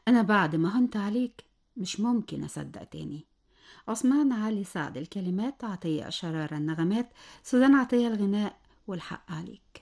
أنا بعد ما هنت عليك مش ممكن أصدق تاني عثمان علي سعد الكلمات عطية شرارة النغمات سوزان عطية الغناء والحق عليك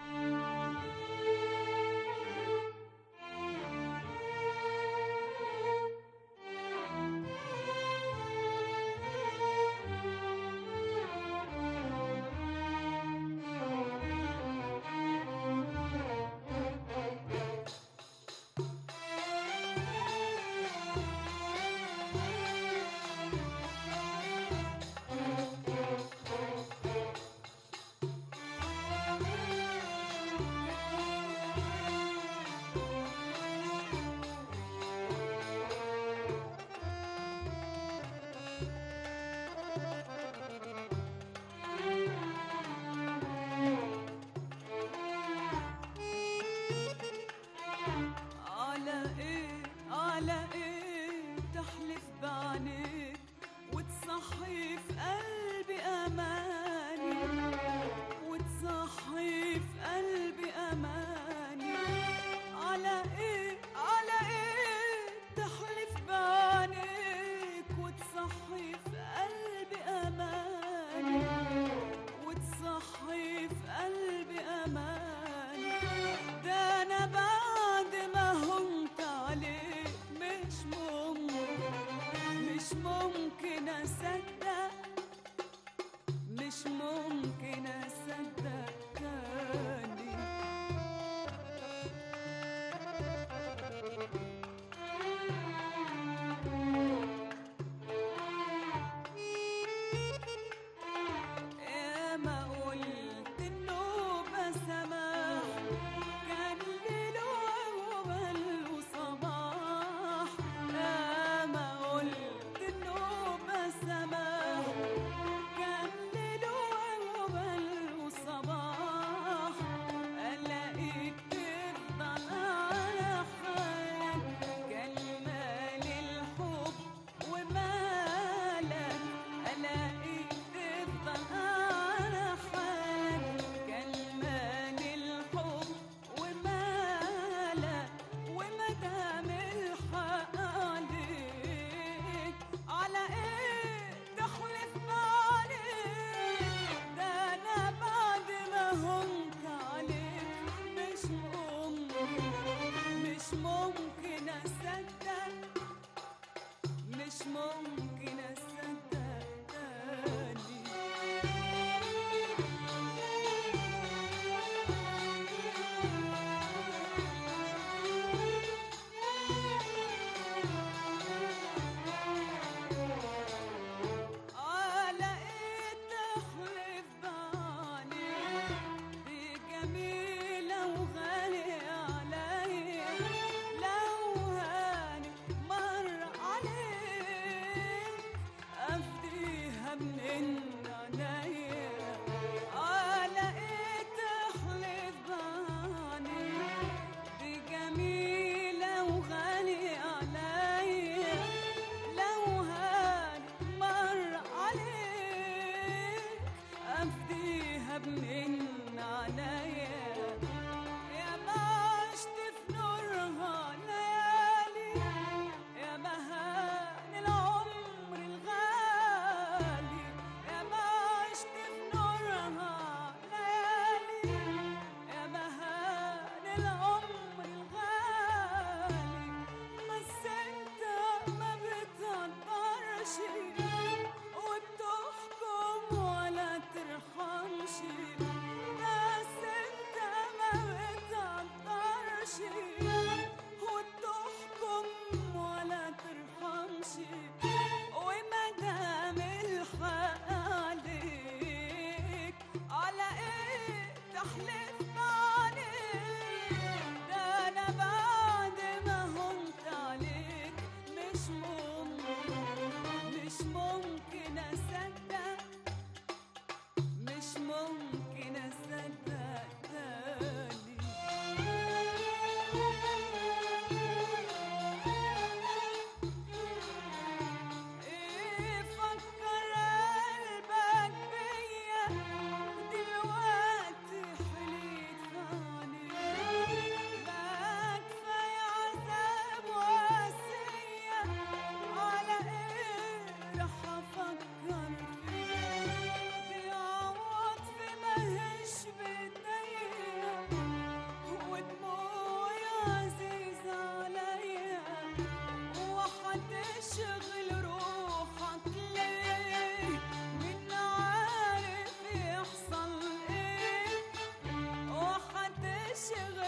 على ايه على ايه تحلف بعينيك وتصحي في قلبي اماني وتصحي في قلبي اماني على ايه على ايه تحلف بعينيك وتصحي في قلبي اماني وتصحي في قلبي اماني ده انا بعد ما هنت عليك مش ممكن مش ممكن اصدق مش ممكن اصدق تاني يا ما قلت النوبة سماح كان ليل وأول وصباح يا ما قلت النوبة سماح كان ليل وأول وصباح ألاقيك تفضل على حالك كلمة للحب ومالك ألاقيك تفضل على حالك كلمة للحب ومالك ومدام الحق عليك على ايه تحلف بعليك ده انا بعد ما هنت عليك مش ممكن مش ممكن اصدق مش ممكن اصدق تاني على ايه تحلف بعينيك دي جميلة وغالية عليا لو هاني مر عليك تشغل روحك ليه مين عارف يحصل ايه وحتشغل